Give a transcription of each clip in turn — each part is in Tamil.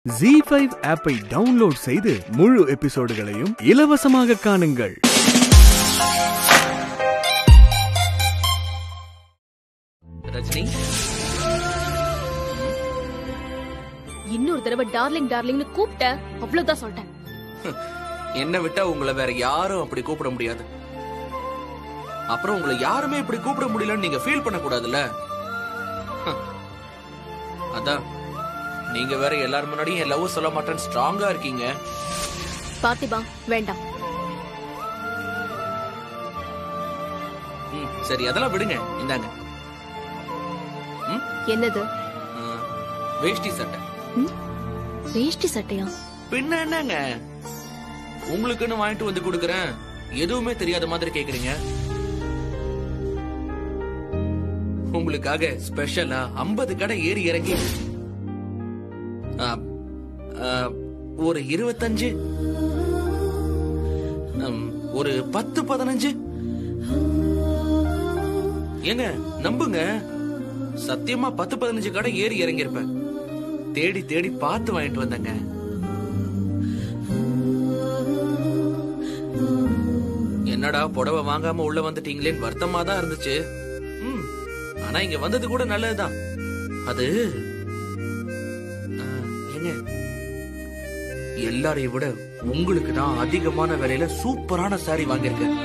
ஜி ஃபைவ் ஆப்பை டவுன்லோட் செய்து முழு எபிசோடுகளையும் இலவசமாக காணுங்கள் ரஜினி இன்னொரு தடவை டார்லிங் டார்லிங்னு கூப்பிட்ட அவ்வளவுதான் சொல்லிட்டேன் என்ன விட்டா உங்களை வேற யாரும் அப்படி கூப்பிட முடியாது அப்புறம் உங்களை யாருமே இப்படி கூப்பிட முடியலன்னு நீங்க ஃபீல் பண்ண கூடாதுல்ல ஹம். அதான் நீங்க வேற எல்லாரும் முன்னாடியும் என் லவ் சொல்ல மாட்டேன்னு ஸ்ட்ராங்கா இருக்கீங்க பார்த்திபா வேண்டாம் ம், சரி அதெல்லாம் விடுங்க இந்தாங்க என்னது ஆ, வேஷ்டி சட்டை வேஷ்டி சட்டையா பின்ன என்னங்க உங்களுக்குன்னு வாங்கிட்டு வந்து கொடுக்கறேன் எதுவுமே தெரியாத மாதிரி கேக்குறீங்க உங்களுக்காக ஸ்பெஷலா 50 கடை ஏறி இறங்கி ஆ, ஆ, ஒரு இருபத்தஞ்சு ம், ஒரு பத்து பதினஞ்சு ஏங்க நம்புங்க சத்தியமா பத்து பதினஞ்சு கடை ஏறி இறங்கியிருப்பேன் தேடி தேடி பார்த்து வாங்கிட்டு வந்தேங்க என்னடா புடவை வாங்காம உள்ள வந்துட்டீங்களேன்னு வருத்தமா தான் இருந்துச்சு ம், ஆனா இங்க வந்தது கூட நல்லதுதான் அது ஆ, ஏங்க எல்லாரையும் விட உங்களுக்கு தான் அதிகமான விலையில சூப்பரான சாரி வாங்கியிருக்கேன்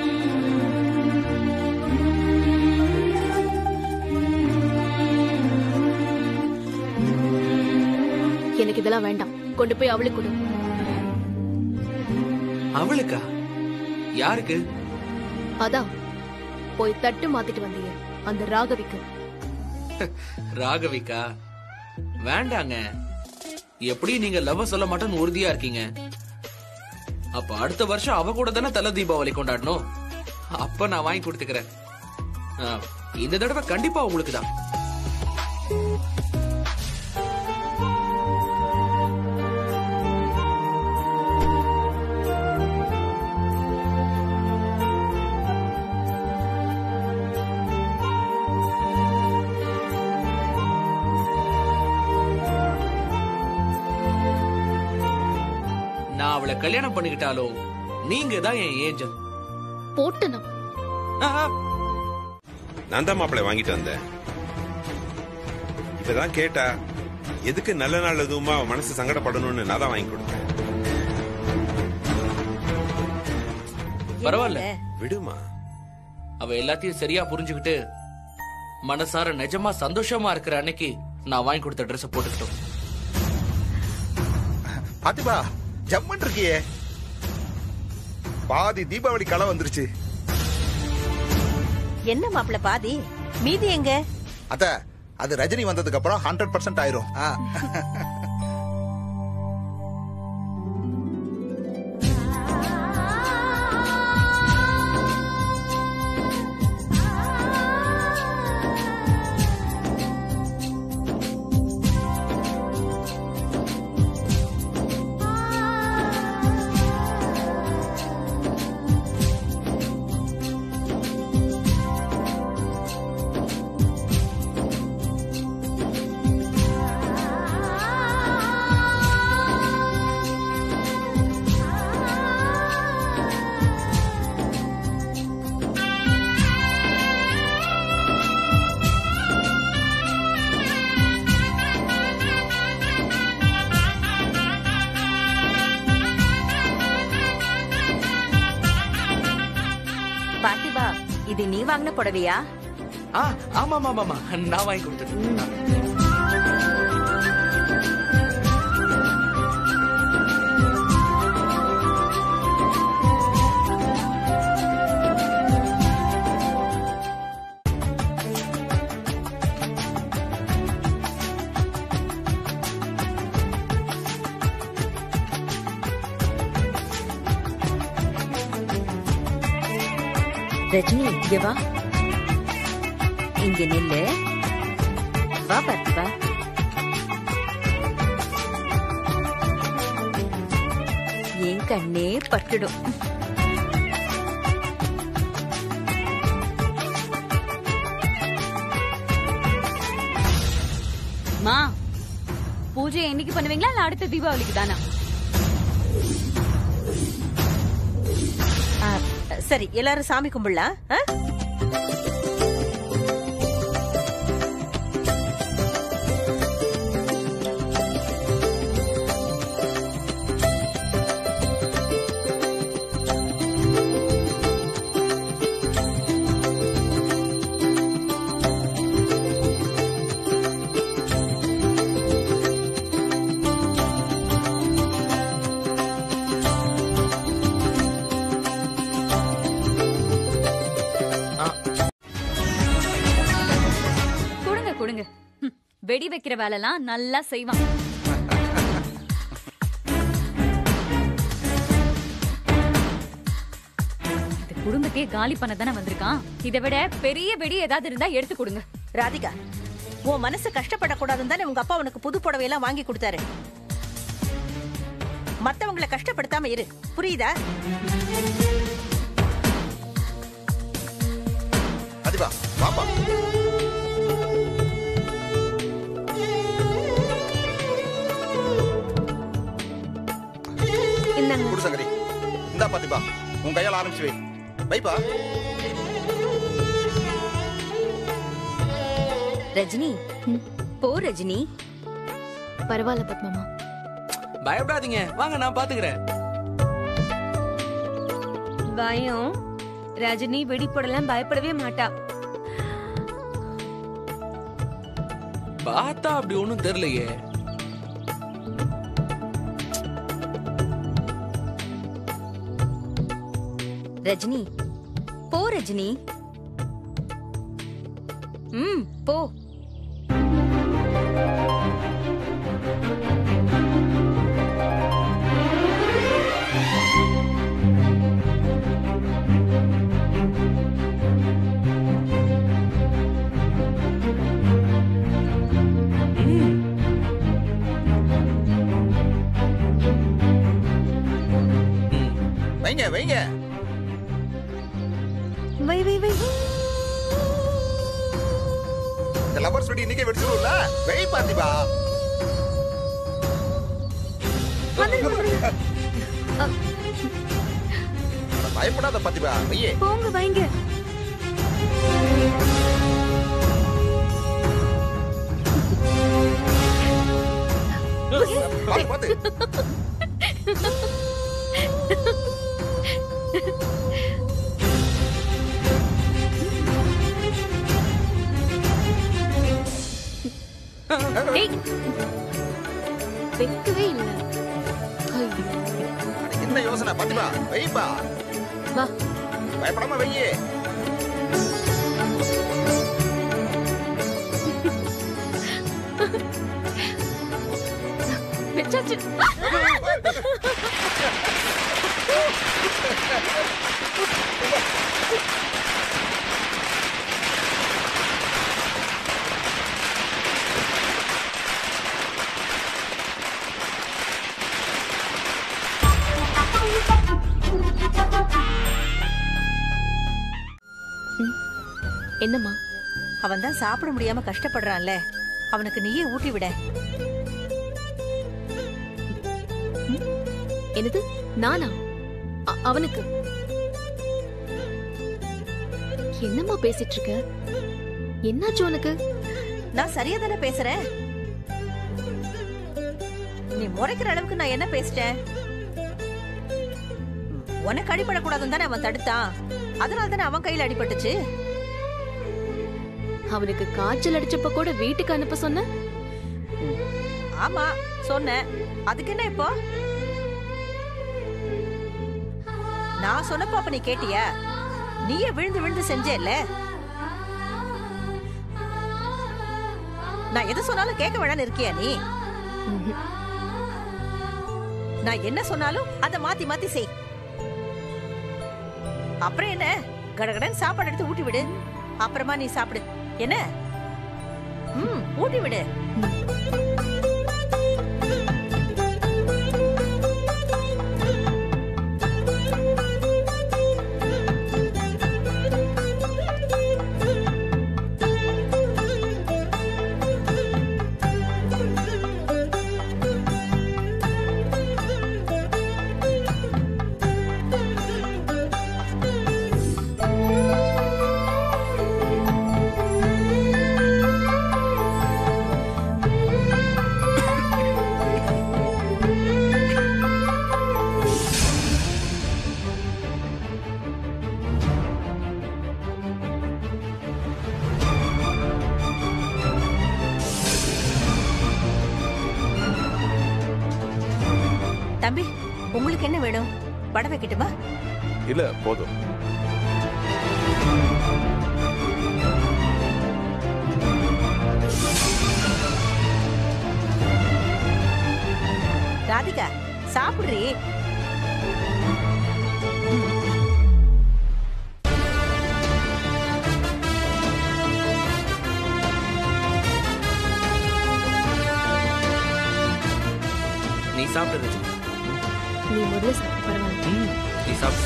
எனக்கு இதெல்லாம் வேண்டாம் கொண்டு போய் அவளுக்கு கொடு அவளுக்கா யாருக்கு அதான் போய் தட்டு மாத்திட்டு வந்தீங்க அந்த ராகவிக்கு ராகவிக்கா வேண்டாங்க எப்படி நீங்க லவ் சொல்ல மாட்டேன்னு உறுதியா இருக்கீங்க அப்ப அடுத்த வருஷம் அவ கூட தானே தலை தீபாவளி கொண்டாடணும் அப்ப நான் வாங்கி கொடுத்துக்கிறேன் ஆ, இந்த தடவை கண்டிப்பா உங்களுக்கு தான் நான் அவளை கல்யாணம் பண்ணிக்கிட்டாலும் நீங்க தான் என் ஏஞ்சல் போட்டணும் நான் தான் மாப்பிள்ளை வாங்கிட்டு வந்தேன் இப்பதான் கேட்டா எதுக்கு நல்ல நாள் எதுவுமா அவன் மனசு சங்கடப்படணும்னு நான் தான் வாங்கி கொடுத்தேன் பரவாயில்ல விடுமா அவ எல்லாத்தையும் சரியா புரிஞ்சுக்கிட்டு மனசார நிஜமா சந்தோஷமா இருக்கிற அன்னைக்கு நான் வாங்கி கொடுத்த ட்ரெஸ் போட்டுக்கிட்டோம் பாத்திபா ஜம்மன் இருக்கியே பாதி தீபாவளி களை வந்துருச்சு என்ன மாப்பிள பாதி மீதி எங்க அத்த அது ரஜினி வந்ததுக்கு அப்புறம் ஹண்ட்ரட் பர்சன்ட் ஆயிரும் ஆ. பாத்திபா இது நீ வாங்கின புடவையா ஆ ஆமா ஆமா ஆமா நான் வாங்கி கொடுத்துட்டேன் ரஜினி இங்க வா இங்க நில்லு வா பாத்திபா என் கண்ணே பட்டுடும் மா பூஜை பூஜை என்னைக்கு பண்ணுவீங்களா இல்ல அடுத்த தீபாவளிக்கு தானா ஆ, சரி எல்லாரும் சாமி கும்பிடலாம் ஆ? கொடுங்க கொடுங்க ம், வெடி வைக்கிற வேலைலாம் நல்லா செய்வான் இந்த குடும்பத்தையே காலி பண்ண தானே வந்திருக்கான் இதை விட பெரிய வெடி ஏதாவது இருந்தா எடுத்து கொடுங்க ராதிகா உன் மனசு கஷ்டப்படக்கூடாதுன்னு தானே உங்க அப்பா உனக்கு புது புடவையெல்லாம் வாங்கி கொடுத்தாரு மத்தவங்கள கஷ்டப்படுத்தாம இரு புரியுதா அதிபா வாப்பா இந்தாங்க குடு சங்கரி இந்தா பாத்திப்பா உன் கையால ஆரம்பிச்சு வை வைப்பா ரஜினி போ ரஜினி பரவாயில்ல பத்மமா பயப்படாதீங்க வாங்க நான் பாத்துக்கிறேன் பயம் ரஜினி வெடிப்படலாம் பயப்படவே மாட்டா பார்த்தா அப்படி ஒண்ணும் தெரியலையே ரஜினி போ ரஜினி ம் போ வைங்க வைங்க வை வை வை இந்த லவர்ஸ் வெடி இன்னைக்கே வெடிச்சிரும்ல வை பாத்திபா பயப்படாத பாத்திபா வையே போங்க வைங்க பாத்து பாத்து டேய் வைக்கவே இல்ல ஐயோ என்ன யோசனை பாத்திபா வைப்பா வா பயப்படாம வையே வச்சாச்சு ம், என்னம்மா அவன் தான் சாப்பிட முடியாம கஷ்டப்படுறான்ல அவனுக்கு நீயே ஊட்டி விட என்னது நானா அ- அவனுக்கு என்னம்மா பேசிட்டு இருக்க என்னாச்சு உனக்கு நான் சரியா தானே பேசுறேன் நீ முறைக்கிற அளவுக்கு நான் என்ன பேசிட்டேன் உனக்கு அடிபடக்கூடாதுன்னு தானே அவன் தடுத்தான் அதனால தானே அவன் கையில அடிபட்டுச்சு அவனுக்கு காய்ச்சல் அடிச்சப்ப கூட வீட்டுக்கு அனுப்ப சொன்ன ஆமா சொன்னேன் அதுக்கு என்ன இப்போ நான் சொன்னப்போ அப்ப நீ கேட்டியா நீயே விழுந்து விழுந்து செஞ்சேல்ல நான் எது சொன்னாலும் கேட்க வேணாம்னு இருக்கியா நீ ம்ஹும். நான் என்ன சொன்னாலும் அத மாத்தி மாத்தி செய் அப்புறம் என்ன கடகடன் சாப்பாடு எடுத்து ஊட்டி விடு அப்புறமா நீ சாப்பிடு என்ன ம் ஊட்டி விடு தம்பி உங்களுக்கு என்ன வேணும் வடை வைக்கட்டுமா இல்ல போதும் ராதிகா சாப்பிடுறி நீ சாப்பிடு ரஜினி. நீ முதல்ல சாப்பிட்டு பரவாயில்ல ம், நீ சாப்பிடு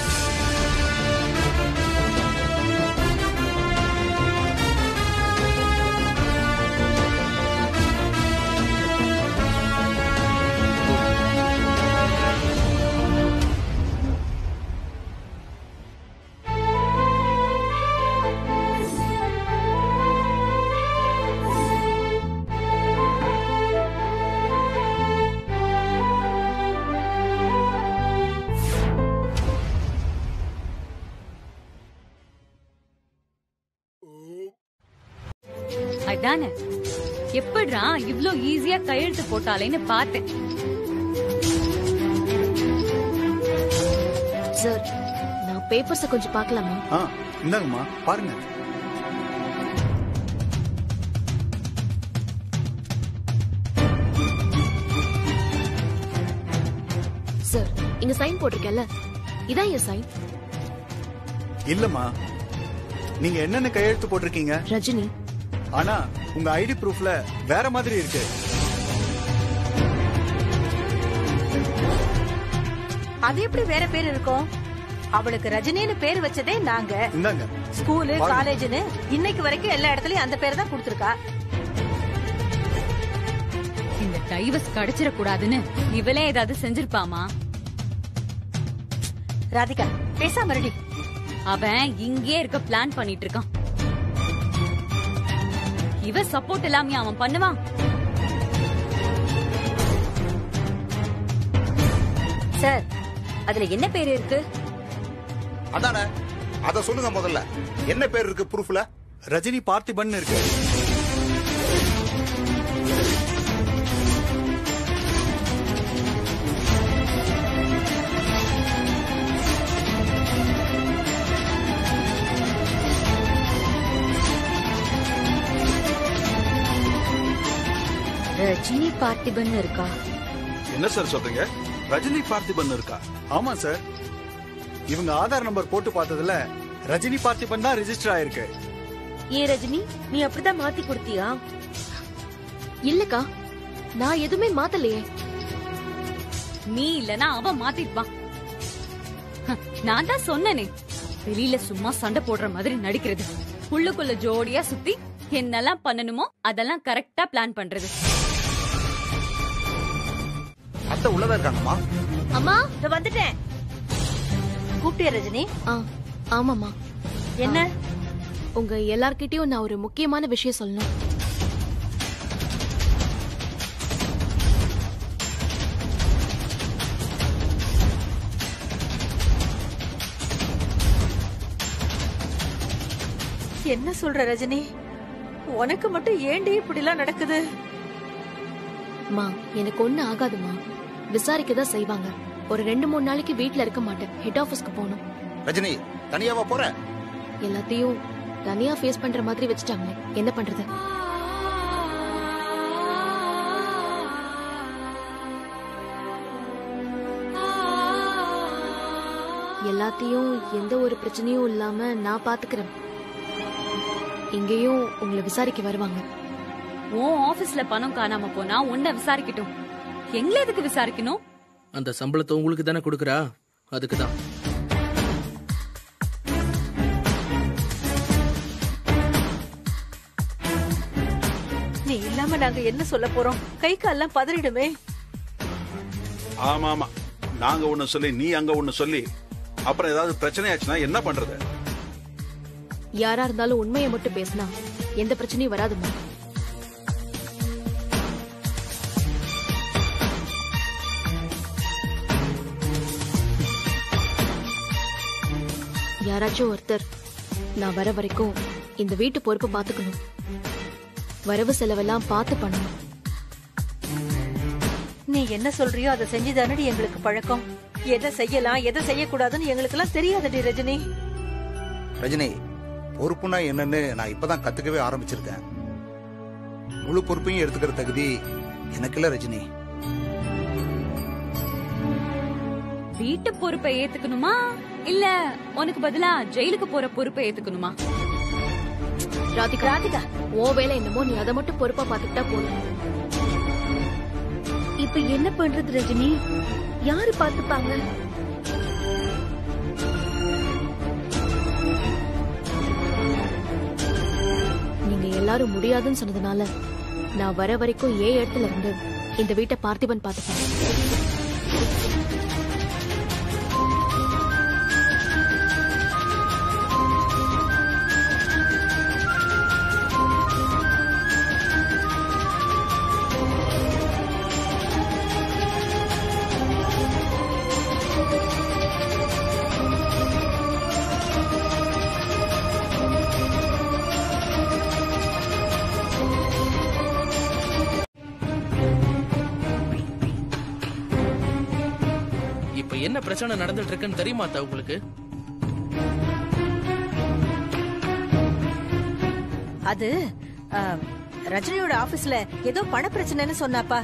அதானே எப்படிடா இவ்ளோ ஈஸியா கையெழுத்து போட்டாலேன்னு பார்த்தேன் சார் நான் பேப்பர்ஸ கொஞ்சம் பார்க்கலாமா ஆ இந்தாங்கம்மா பாருங்க சார் இங்க சைன் போட்டிருக்கேன்ல இதான் என் சைன் இல்லம்மா நீங்க என்னென்ன கையெழுத்து போட்டிருக்கீங்க ரஜினி ஆனா உங்க ஐடி ப்ரூஃப்ல வேற மாதிரி இருக்கு அது எப்படி வேற பேர் இருக்கும் அவளுக்கு ரஜினின்னு பேர் வச்சதே நாங்க இந்தாங்க ஸ்கூலு பாருங்க. காலேஜ்னு இன்னைக்கு வரைக்கும் எல்லா இடத்துலயும் அந்த பேர் தான் கொடுத்திருக்கா இந்த டைவர்ஸ் கிடைச்சிட கூடாதுன்னு இவளே ஏதாவது செஞ்சிருப்பாமா ராதிகா பேசாம ரெடி அவன் இங்கே இருக்க பிளான் பண்ணிட்டு இருக்கான் இவ சப்போர்ட் இல்லாம அவன் பண்ணுவான் சார் அதுல என்ன பேர் இருக்கு அதானே அத சொல்லுங்க முதல்ல என்ன பேர் இருக்கு ப்ரூஃப்ல ரஜினி பார்த்திபன் இருக்கு ரஜினி பார்த்திபன் இருக்கா என்ன சார் சொல்றீங்க ரஜினி பார்த்திபன் இருக்கா ஆமா சார் இவங்க ஆதார் நம்பர் போட்டு பார்த்ததுல ரஜினி பார்த்திபன் தான் ரெஜிஸ்டர் ஆயிருக்கு ஏன் ரஜினி நீ அப்படிதான் மாத்தி கொடுத்தியா இல்லக்கா நான் எதுவுமே மாத்தலையே நீ இல்லனா அவன் மாத்திருப்பான் ஹ, நான் தான் சொன்னனே வெளியில சும்மா சண்டை போடுற மாதிரி நடிக்கிறது உள்ளுக்குள்ள ஜோடியா சுத்தி என்னெல்லாம் பண்ணணுமோ அதெல்லாம் கரெக்டா பிளான் பண்றது அத்தை உள்ளதா இருக்காங்கம்மா அம்மா இதோ வந்துட்டேன் கூப்பிட்டியா ரஜினி ஆ ஆமாம்மா என்ன உங்க எல்லார்கிட்டயும் நான் ஒரு முக்கியமான விஷயம் சொல்லணும் என்ன சொல்ற ரஜினி உனக்கு மட்டும் ஏண்டி இப்படிலாம் நடக்குது மா எனக்கு ஒண்ணு ஆகாதுமா விசாரிக்க தான் செய்வாங்க ஒரு ரெண்டு மூணு நாளைக்கு வீட்ல இருக்க மாட்டேன் ஹெட் ஆபீஸ்க்கு போகணும் ரஜினி தனியாவா போற எல்லாத்தையும் தனியா ஃபேஸ் பண்ற மாதிரி வச்சுட்டாங்களே என்ன பண்றது எல்லாத்தையும் எந்த ஒரு பிரச்சனையும் இல்லாம நான் பாத்துக்கிறேன் இங்கேயும் உங்களை விசாரிக்க வருவாங்க உன் ஆபீஸ்ல பணம் காணாம போனா உன்னை விசாரிக்கட்டும் எங்களை எதுக்கு விசாரிக்கணும் அந்த சம்பளத்தை உங்களுக்கு தானே கொடுக்குறா அதுக்கு தான் நீ இல்லாம நாங்க என்ன சொல்ல போறோம் கை கால்லாம் பதறிடுமே ஆமா ஆமா நாங்க ஒண்ணு சொல்லி நீ அங்க ஒண்ணு சொல்லி அப்புறம் ஏதாவது பிரச்சனை ஆச்சுன்னா என்ன பண்றது யாரா இருந்தாலும் உண்மையை மட்டும் பேசினா எந்த பிரச்சனையும் வராதுமா யாராச்சும் ஒருத்தர் நான் வர வரைக்கும் இந்த வீட்டு பொறுப்பு பார்த்துக்கணும் வரவு செலவெல்லாம் பார்த்து பண்ணணும் நீ என்ன சொல்றியோ அதை செஞ்சுதானடி எங்களுக்கு பழக்கம் எதை செய்யலாம் எதை செய்யக்கூடாதுன்னு எங்களுக்கு எல்லாம் தெரியாதடி ரஜினி ரஜினி பொறுப்புனா என்னன்னு நான் இப்பதான் கத்துக்கவே ஆரம்பிச்சிருக்கேன் முழு பொறுப்பையும் எடுத்துக்கிற தகுதி எனக்கு இல்ல ரஜினி வீட்டு பொறுப்பை ஏத்துக்கணுமா இல்ல உனக்கு பதிலா ஜெயிலுக்கு போற பொறுப்பை ஏத்துக்கணுமா ராதிகா ராதிகா ஓ வேலை என்னமோ நீ அதை மட்டும் பொறுப்பா பாத்துக்கிட்டா போதும் இப்ப என்ன பண்றது ரஜினி யாரு பாத்துப்பாங்க நீங்க எல்லாரும் முடியாதுன்னு சொன்னதுனால நான் வர வரைக்கும் ஏ இடத்துல இருந்து இந்த வீட்டை பார்த்திபன் பாத்துப்பேன் இப்ப என்ன பிரச்சனை நடந்துட்டு இருக்குன்னு தெரியுமா அத்தா உங்களுக்கு அது ஆ, ரஜினியோட ஆபீஸ்ல ஏதோ பண பிரச்சனைன்னு சொன்னாப்பா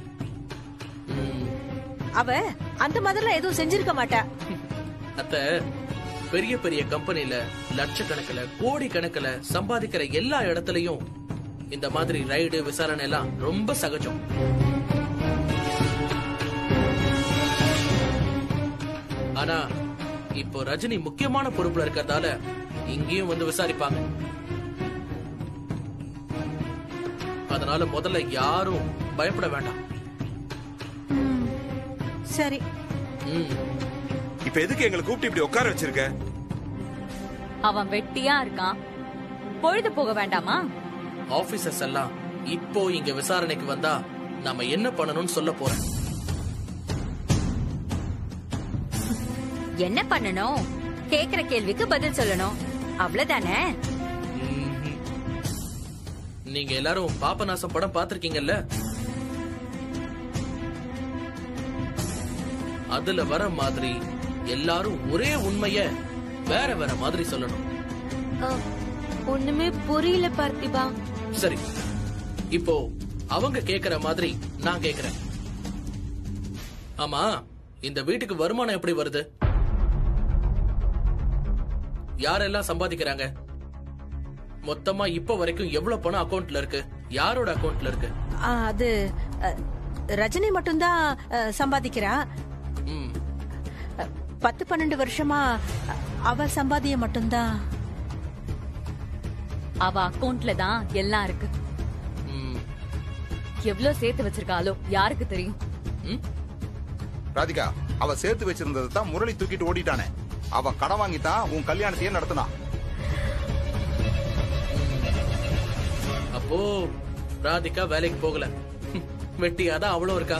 அவ அந்த மாதிரிலாம் எதுவும் செஞ்சிருக்க மாட்டா அத்த பெரிய பெரிய கம்பெனில லட்சக்கணக்கில் கோடி கணக்கில் சம்பாதிக்கிற எல்லா இடத்துலயும் இந்த மாதிரி ரைடு விசாரணை எல்லாம் ரொம்ப சகஜம் ஆனா இப்போ ரஜினி முக்கியமான பொறுப்புல இருக்கிறதால இங்கேயும் வந்து விசாரிப்பாங்க அதனால முதல்ல யாரும் பயப்பட வேண்டாம் ம், சரி ம் இப்ப எதுக்கு எங்களை கூப்பிட்டு இப்படி உட்கார வச்சிருக்க அவன் வெட்டியா இருக்கான் பொழுது போக வேண்டாமா ஆபீசர்ஸ் எல்லாம் இப்போ இங்க விசாரணைக்கு வந்தா நாம என்ன பண்ணணும்னு சொல்ல போறேன் என்ன பண்ணணும் கேக்குற கேள்விக்கு பதில் சொல்லணும் அவ்வளவுதானே ம்ஹும். நீங்க எல்லாரும் பாபநாசம் படம் பார்த்திருக்கீங்கல்ல அதுல வர மாதிரி எல்லாரும் ஒரே உண்மைய வேற வேற மாதிரி சொல்லணும் ஒண்ணுமே புரியல பார்த்திபா சரி இப்போ அவங்க கேக்குற மாதிரி நான் கேக்குறேன் ஆமா இந்த வீட்டுக்கு வருமானம் எப்படி வருது யாரெல்லாம் சம்பாதிக்கிறாங்க மொத்தமா இப்ப வரைக்கும் எவ்வளவு பணம் அக்கவுண்ட்ல இருக்கு யாரோட அக்கவுண்ட்ல இருக்கு ஆ, அது அ, ரஜினி மட்டும்தான் அ, சம்பாதிக்கிறா ம் அ, பத்து பன்னெண்டு வருஷமா அ, அவ சம்பாதியம் மட்டும்தான் அவ அக்கவுண்ட்ல தான் எல்லாம் இருக்கு ம் எவ்வளவு சேர்த்து வச்சிருக்காளோ யாருக்கு தெரியும் ம் ராதிகா அவ சேர்த்து வச்சிருந்ததை தான் முரளி தூக்கிட்டு ஓடிட்டானே அவன் கடன் வாங்கித்தான் உன் கல்யாணத்தையே நடத்தினான் அப்போ ராதிகா வேலைக்கு போகல வெட்டியாதான் அவ்வளவு இருக்கா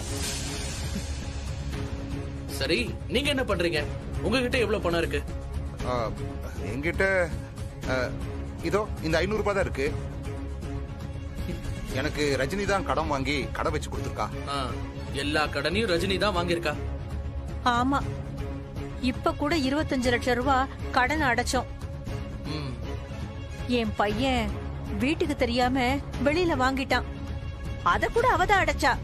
சரி நீங்க என்ன பண்றீங்க உங்ககிட்ட எவ்வளவு பணம் இருக்கு ஆ, என்கிட்ட ஆ, இதோ இந்த ஐநூறு ரூபாய் தான் இருக்கு எனக்கு ரஜினி தான் கடன் வாங்கி கடை வச்சு கொடுத்துருக்கா ஆ, எல்லா கடனையும் ரஜினி தான் வாங்கியிருக்கா ஆமா இப்ப கூட இருபத்தஞ்சு லட்சம் ரூபாய் கடன் அடைச்சோம் ம் என் பையன் வீட்டுக்கு தெரியாம வெளியில வாங்கிட்டான் அத கூட அவதான் அடைச்சா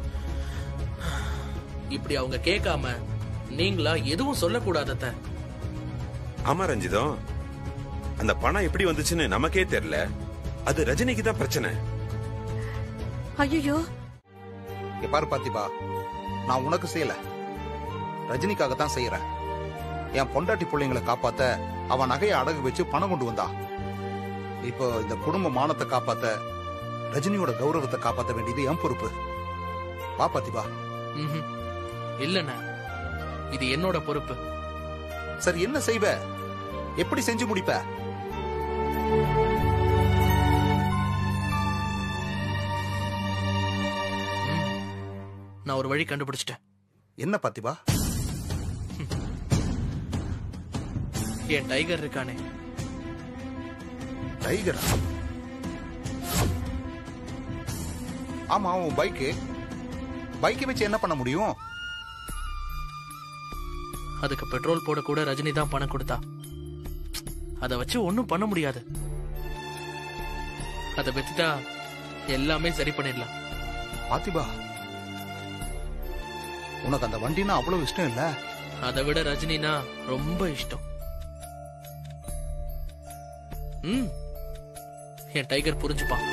இப்படி அவங்க கேட்காம நீங்களா எதுவும் சொல்லக்கூடாது அத்தை. ஆமா ரஞ்சிதம் அந்த பணம் எப்படி வந்துச்சுன்னு நமக்கே தெரியல அது ரஜினிக்கு தான் பிரச்சனை ஐயோ இங்க பாரு பார்த்திபா நான் உனக்கு செய்யல ரஜினிக்காக தான் செய்யறேன் என் பொண்டாட்டி பிள்ளைங்களை காப்பாத்த அவன் நகையை அடகு வச்சு பணம் கொண்டு வந்தா இப்போ இந்த குடும்ப மானத்தை காப்பாத்த ரஜினியோட கௌரவத்தை காப்பாத்த வேண்டியது என் பொறுப்பு வா பார்த்திபா ம்ஹும். இல்லண்ணா இது என்னோட பொறுப்பு சரி என்ன செய்வ எப்படி செஞ்சு முடிப்ப நான் ஒரு வழி கண்டுபிடிச்சிட்டேன் என்ன பார்த்திபா என் டைகர் இருக்கானே டைகரா ஆமா உன் பைக்கு பைக்கை வச்சு என்ன பண்ண முடியும் அதுக்கு பெட்ரோல் போட கூட ரஜினி தான் பணம் கொடுத்தா அதை வச்சு ஒண்ணும் பண்ண முடியாது அதை வச்சுட்டா எல்லாமே சரி பண்ணிடலாம் பாத்திபா உனக்கு அந்த வண்டினா அவ்வளவு இஷ்டம் இல்ல அதை விட ரஜினினா ரொம்ப இஷ்டம் ம் என் டைகர் புரிஞ்சுப்பான்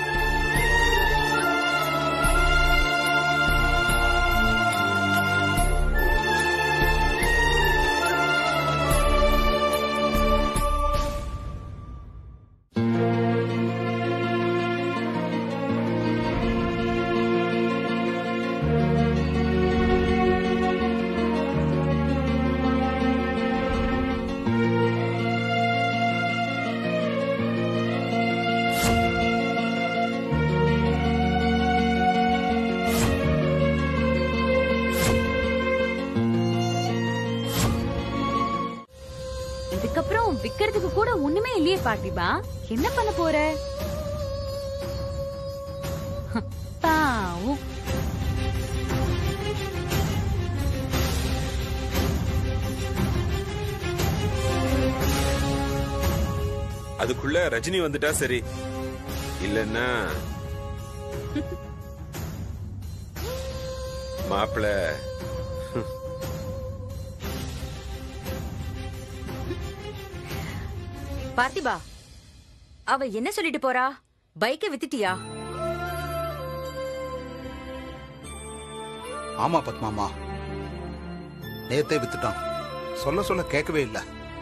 இதுக்கப்புறம் விக்கிறதுக்கு கூட ஒண்ணுமே இல்லையே பார்த்திபா என்ன பண்ண போற பாவம் அதுக்குள்ள ரஜினி வந்துட்டா சரி இல்லன்னா மாப்பிள பார்த்திபா அவ என்ன சொல்லிட்டு போறா பைக்கை வித்துட்டியா ஆமா பத்மாமா நேத்தே வித்துட்டான் சொல்ல சொல்ல கேட்கவே இல்ல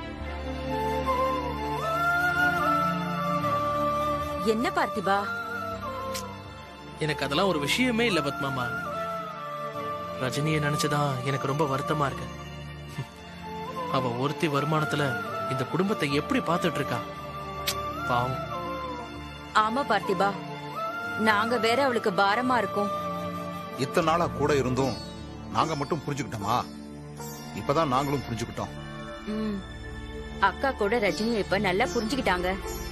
என்ன பார்த்திபா எனக்கு அதெல்லாம் ஒரு விஷயமே இல்ல பத்மாமா ரஜினியை நினைச்சுதான் எனக்கு ரொம்ப வருத்தமா இருக்கு அவ ஒருத்தி வருமானத்துல இந்த குடும்பத்தை எப்படி பார்த்துட்டு இருக்கா பாவம் ஆமா பார்த்திபா நாங்க வேற அவளுக்கு பாரமா இருக்கோம் இத்தனை நாளா கூட இருந்தும் நாங்க மட்டும் புரிஞ்சுக்கிட்டோமா இப்பதான் நாங்களும் புரிஞ்சுக்கிட்டோம் ம். அக்கா கூட ரஜினி இப்ப நல்லா புரிஞ்சுக்கிட்டாங்க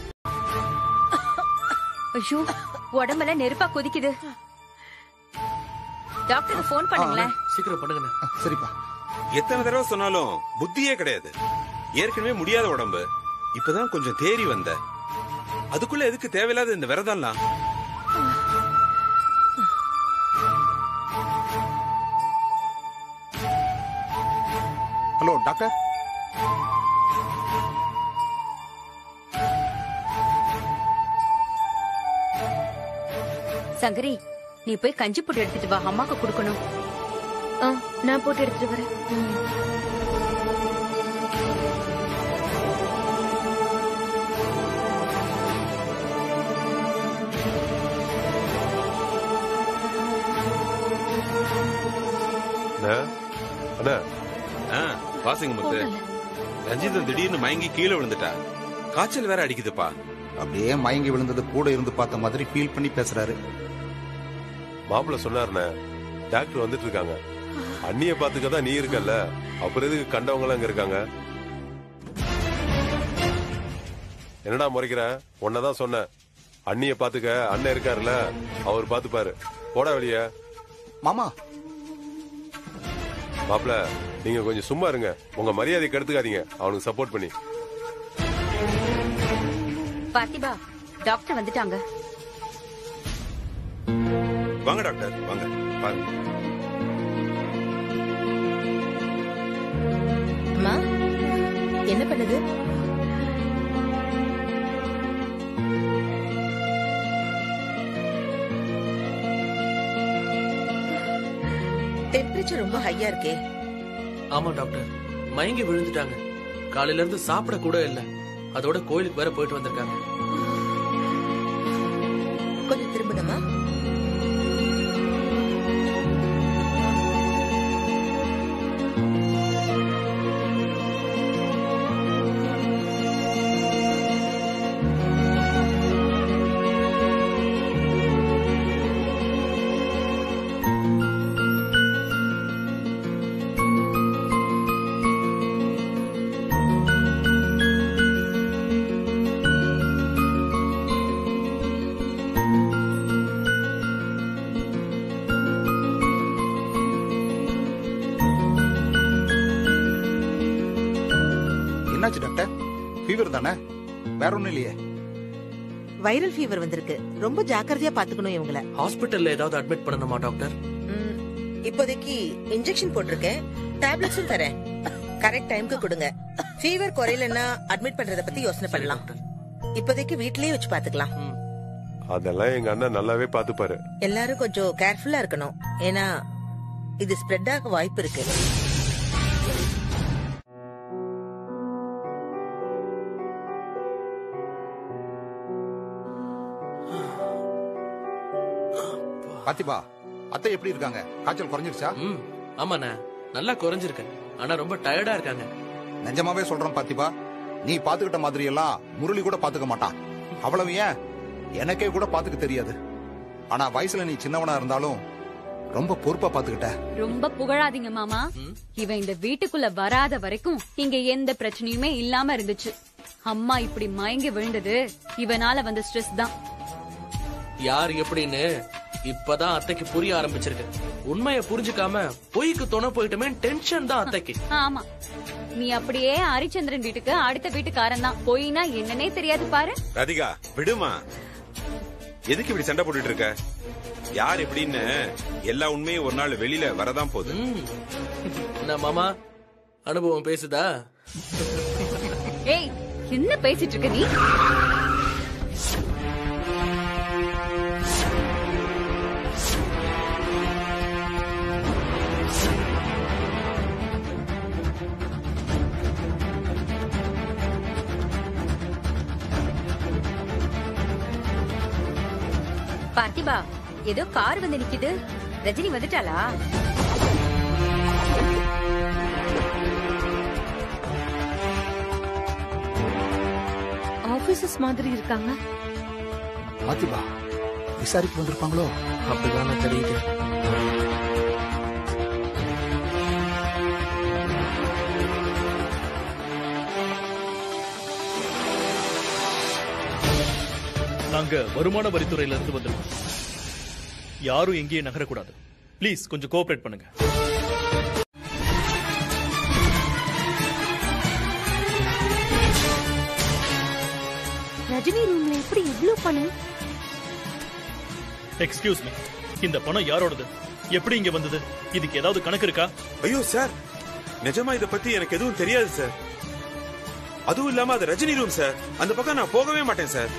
ஐயோ உடம்பெல்லாம் நெருப்பா கொதிக்குது டாக்டருக்கு ஃபோன் பண்ணுங்களேன் சீக்கிரம் பண்ணுங்க சரிப்பா எத்தனை தடவை சொன்னாலும் புத்தியே கிடையாது ஏற்கனவே முடியாத உடம்பு இப்பதான் கொஞ்சம் தேறி வந்த அதுக்குள்ள எதுக்கு தேவையில்லாத இந்த விரதம்லாம் ஹலோ டாக்டர் சங்கரி நீ போய் கஞ்சி போட்டு எடுத்துட்டு வா அம்மாக்கு கொடுக்கணும் ஆ நான் போட்டு எடுத்துட்டு வரேன் அண்ணா, அண்ணா ஆ, வாசிங்க முத்து ரஞ்சிதன் திடீர்னு மயங்கி கீழே விழுந்துட்டா காய்ச்சல் வேற அடிக்குதுப்பா அப்படியே மயங்கி விழுந்தது கூட இருந்து பார்த்த மாதிரி ஃபீல் பண்ணி பேசுறாரு மாப்பிள்ள சொன்னாருண்ணே டாக்டர் வந்துட்டு இருக்காங்க அண்ணிய பாத்துக்க தான் நீ இருக்கல்ல அப்புறம் எதுக்கு கண்டவங்க எல்லாம் இங்க இருக்காங்க என்னடா முறைக்கிற உன்னதான் சொன்னேன் அண்ணிய பாத்துக்க அண்ணன் இருக்காருல்ல அவர் பாத்துப்பாரு போடா வெளிய மாமா மாப்பிள நீங்க கொஞ்சம் சும்மா இருங்க உங்க மரியாதை கெடுத்துக்காதீங்க அவனுக்கு சப்போர்ட் பண்ணி பார்த்திபா டாக்டர் வந்துட்டாங்க வாங்க டாக்டர் வாங்க பாருங்க அம்மா என்ன பண்ணுது டெம்பரேச்சர் ரொம்ப ஹையா இருக்கே ஆமா டாக்டர் மயங்கி விழுந்துட்டாங்க காலையில இருந்து சாப்பிட கூட இல்ல அதோட கோயிலுக்கு வேற போயிட்டு வந்திருக்காங்க கொஞ்சம் திரும்பணுமா என்னாச்சு டாக்டர் ஃபீவர் தானே வேற ஒண்ணும் இல்லையே வைரல் ஃபீவர் வந்திருக்கு ரொம்ப ஜாக்கிரதையா பாத்துக்கணும் இவங்கள ஹாஸ்பிட்டல்ல ஏதாவது அட்மிட் பண்ணணுமா டாக்டர் ம், இப்போதைக்கு இன்ஜெக்ஷன் போட்டிருக்கேன் டேப்லெட்ஸும் தரேன் கரெக்ட் டைம்க்கு கொடுங்க ஃபீவர் குறையலன்னா அட்மிட் பண்றத பத்தி யோசனை பண்ணலாம் இப்போதைக்கு வீட்லயே வச்சு பாத்துக்கலாம் அதெல்லாம் எங்க அண்ணன் நல்லாவே பாத்துப்பாரு எல்லாரும் கொஞ்சம் கேர்ஃபுல்லா இருக்கணும் ஏன்னா இது ஸ்ப்ரெட் ஆக வாய்ப்பு இருக்கு பாத்திபா அத்தை எப்படி இருக்காங்க காய்ச்சல் குறைஞ்சிருச்சா ம் ஆமாண்ணே நல்லா குறைஞ்சிருக்கேன் ஆனா ரொம்ப டயர்டா இருக்காங்க நிஜமாவே சொல்றேன் பாத்திபா நீ பாத்துக்கிட்ட மாதிரி எல்லாம் முரளி கூட பாத்துக்க மாட்டான் அவ்வளவு ஏன் எனக்கே கூட பாத்துக்க தெரியாது ஆனா வயசுல நீ சின்னவனா இருந்தாலும் ரொம்ப பொறுப்பா பாத்துக்கிட்ட ரொம்ப புகழாதீங்க மாமா இவன் இந்த வீட்டுக்குள்ள வராத வரைக்கும் இங்க எந்த பிரச்சனையுமே இல்லாம இருந்துச்சு அம்மா இப்படி மயங்கி விழுந்தது இவனால வந்த ஸ்ட்ரெஸ் தான் யார் எப்படின்னு இப்பதான் அத்தைக்கு புரிய ஆரம்பிச்சிருக்கு உண்மையை புரிஞ்சுக்காம பொய்க்கு துணை போயிட்டுமே டென்ஷன் தான் அத்தைக்கு ஆமா நீ அப்படியே ஹரிச்சந்திரன் வீட்டுக்கு அடுத்த வீட்டுக்காரன் தான் போயினா என்னன்னே தெரியாது பாரு ராதிகா விடுமா எதுக்கு இப்படி சண்டை போட்டுட்டு இருக்க யார் எப்படின்னு எல்லா உண்மையும் ஒரு நாள் வெளியில வரதான் போகுது என்ன மாமா அனுபவம் பேசுதா ஏய் என்ன பேசிட்டு இருக்க நீ பார்த்திபா ஏதோ கார் வந்து நிக்குது ரஜினி வந்துட்டாளா ஆபீசர்ஸ் மாதிரி இருக்காங்க பாத்திபா விசாரிக்க வந்திருப்பாங்களோ அப்படிதானே தெரியுது நாங்க வருமான வரித்துறையில இருந்து வந்திருக்கோம் யாரும் எங்கேயும் நகரக்கூடாது ப்ளீஸ் கொஞ்சம் கோஆபரேட் பண்ணுங்க ரஜினி ரூம்ல எப்படி இவ்ளோ பணம் எக்ஸ்கியூஸ் மீ இந்த பணம் யாரோடது எப்படி இங்க வந்தது இதுக்கு ஏதாவது கணக்கு இருக்கா ஐயோ சார் நிஜமா இத பத்தி எனக்கு எதுவும் தெரியாது சார் அதுவும் இல்லாம அது ரஜினி ரூம் சார் அந்த பக்கம் நான் போகவே மாட்டேன் சார்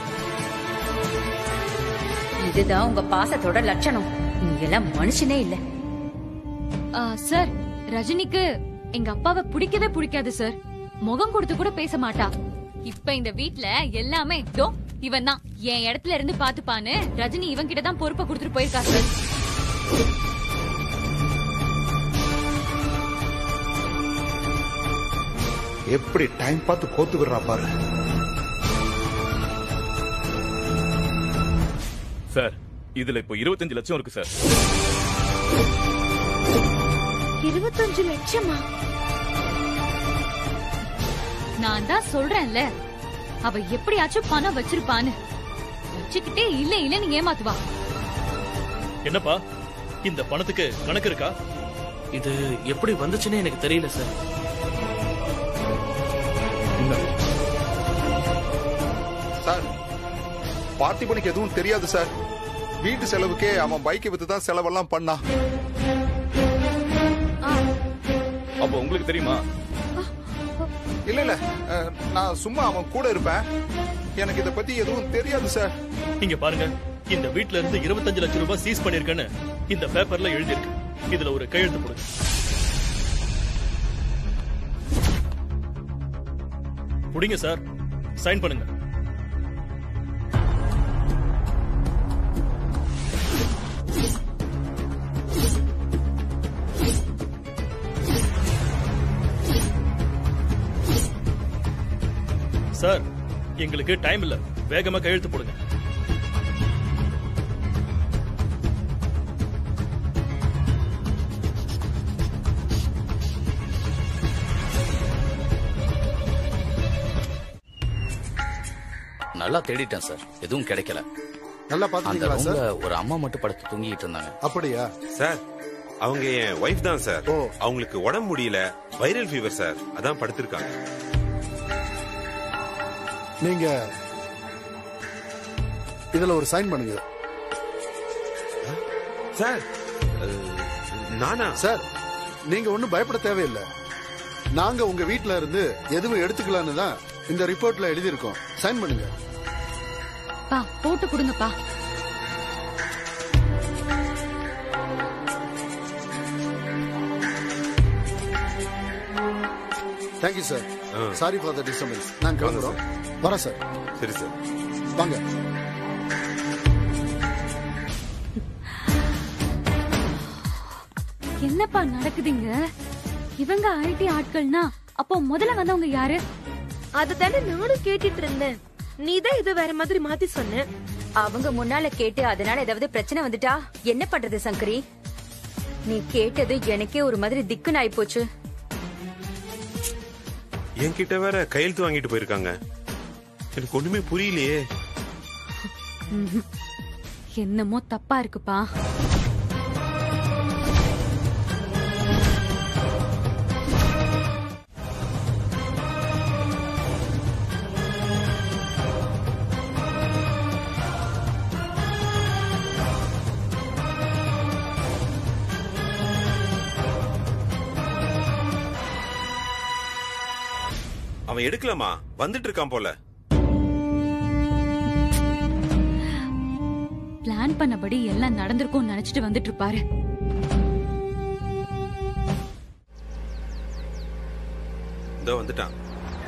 இதுதான் உங்க பாசத்தோட லட்சணம் நீங்க எல்லாம் மனுஷனே இல்ல ஆ, சார் ரஜினிக்கு எங்க அப்பாவை பிடிக்கவே பிடிக்காது சார் முகம் கொடுத்து கூட பேச மாட்டா இப்ப இந்த வீட்ல எல்லாமே இதோ இவன் தான் என் இடத்துல இருந்து பாத்துப்பான்னு ரஜினி இவன் கிட்ட தான் பொறுப்பை கொடுத்துட்டு போயிருக்கா சார் எப்படி டைம் பார்த்து கோத்து விடுறா பாரு சார் இதுல இப்போ இருபத்தஞ்சு லட்சம் இருக்கு சார் இருபத்தஞ்சு லட்சமா நான் தான் சொல்றேன்ல அவ எப்படியாச்சும் பணம் வச்சிருப்பான்னு வச்சுக்கிட்டே இல்ல இல்லன்னு ஏமாத்துவா என்னப்பா இந்த பணத்துக்கு கணக்கு இருக்கா இது எப்படி வந்துச்சுன்னு எனக்கு தெரியல சார் சார் பார்த்திபனுக்கு எதுவும் தெரியாது சார் வீட்டு செலவுக்கே அவன் பைக்கை வித்து தான் செலவெல்லாம் பண்ணான் அப்போ உங்களுக்கு தெரியுமா இல்ல இல்ல அஹ், நான் சும்மா அவன் கூட இருப்பேன் எனக்கு இத பத்தி எதுவும் தெரியாது சார் இங்க பாருங்க இந்த வீட்ல இருந்து இருபத்தஞ்சு லட்சம் ரூபாய் சீஸ் பண்ணிருக்கேன்னு இந்த பேப்பர்ல எழுதியிருக்கு இதுல ஒரு கையெழுத்து போடுங்க புடிங்க சார் சைன் பண்ணுங்க சார் எங்களுக்கு டைம் இல்ல வேகமா கையெழுத்து போடுங்க நல்லா தேடிட்டேன் சார் எதுவும் கிடைக்கல நல்லா அந்த பாத்துட்டீங்களா ரூம்ல சார் ஒரு அம்மா மட்டும் படுத்து தூங்கிட்டு இருந்தாங்க அப்படியா சார் அவங்க என் ஒய்ஃப் தான் சார் அவங்களுக்கு உடம்பு முடியல வைரல் ஃபீவர் சார் அதான் படுத்திருக்காங்க நீங்க இதுல ஒரு சைன் பண்ணுங்க சார் நானா சார் நீங்க ஒண்ணும் பயப்பட தேவையில்லை நாங்க உங்க வீட்ல இருந்து எதுவும் எடுத்துக்கலாம்னு தான் இந்த ரிப்போர்ட்ல எழுதியிருக்கோம் சைன் பண்ணுங்க பா போட்டு கொடுங்கப்பா thank you sir sorry for the disturbance நான் கிளம்புறோம் வரேன் சார் சரி சார் வாங்க என்னப்பா நடக்குதுங்க இவங்க ஐடி ஆட்கள்னா அப்போ முதல்ல வந்தவங்க யாரு அதுதானே நானும் கேட்டுட்டு இருந்தேன் நீ தான் இது வேற மாதிரி மாத்தி சொன்ன அவங்க முன்னால கேட்டு அதனால ஏதாவது பிரச்சனை வந்துட்டா என்ன பண்றது சங்கரி நீ கேட்டது எனக்கே ஒரு மாதிரி திக்குன்னு ஆயிப்போச்சு என்கிட்ட வேற கையெழுத்து வாங்கிட்டு போயிருக்காங்க எனக்கு ஒண்ணுமே புரியலையே ம்ஹும். என்னமோ தப்பா இருக்குப்பா அவன் எடுக்கலாமா வந்துட்டு இருக்கான் போல பிளான் பண்ணபடி எல்லாம் நடந்திருக்கும்னு நினைச்சிட்டு வந்துட்டு இருப்பாரு இதோ வந்துட்டான்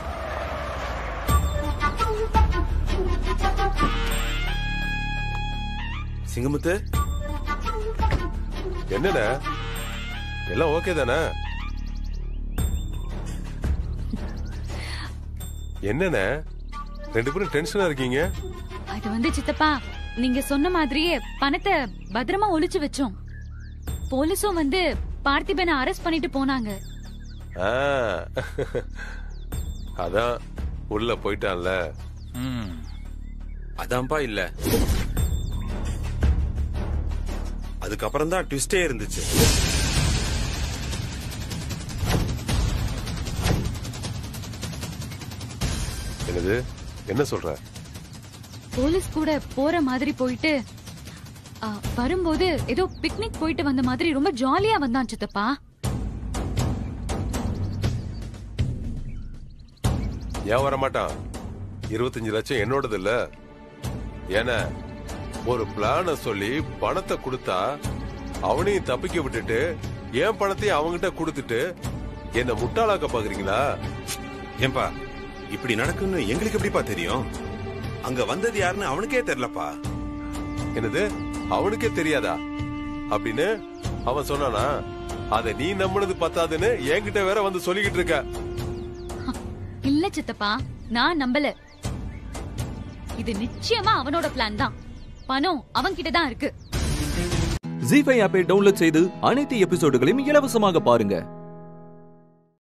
சிங்கமுத்து என்னண்ணே எல்லாம் ஓகே தானே என்னண்ணே ரெண்டு பேரும் டென்ஷனா இருக்கீங்க அது வந்து சித்தப்பா நீங்க சொன்ன மாதிரியே பணத்தை பத்திரமா ஒளிச்சு வச்சோம் போலீஸும் வந்து பார்த்திபனை அரெஸ்ட் பண்ணிட்டு போனாங்க ஆ, அதான் உள்ள போயிட்டான்ல அதான்ப்பா இல்ல அதுக்கப்புறம் தான் ட்விஸ்டே இருந்துச்சு என்னது என்ன சொல்ற போலீஸ் கூட போற மாதிரி போயிட்டு ஆ, வரும்போது ஏதோ பிக்னிக் போயிட்டு வந்த மாதிரி ரொம்ப ஜாலியா வந்தான் சித்தப்பா ஏன் வர மாட்டான் இருபத்தஞ்சு லட்சம் என்னோடது இல்ல ஏன்னா ஒரு பிளான சொல்லி பணத்தை கொடுத்தா அவனையும் தப்பிக்க விட்டுட்டு என் பணத்தையும் அவங்கிட்ட கொடுத்துட்டு என்ன முட்டாளாக்க பாக்குறீங்களா ஏன்பா இப்படி நடக்குன்னு எங்களுக்கு எப்படிப்பா தெரியும் அங்க வந்தது யாருன்னு அவனுக்கே தெரியலப்பா என்னது அவனுக்கே தெரியாதா அப்படின்னு அவன் சொன்னானா அத நீ நம்பினது பத்தாதுன்னு என்கிட்ட வேற வந்து சொல்லிக்கிட்டு இருக்க இல்ல சித்தப்பா நான் நம்பல இது நிச்சயமா அவனோட பிளான் தான் பணம் அவன்கிட்ட தான் இருக்கு ஜி ஃபைவ் ஆப்பை டவுன்லோட் செய்து அனைத்து எபிசோடுகளையும் இலவசமாக பாருங்க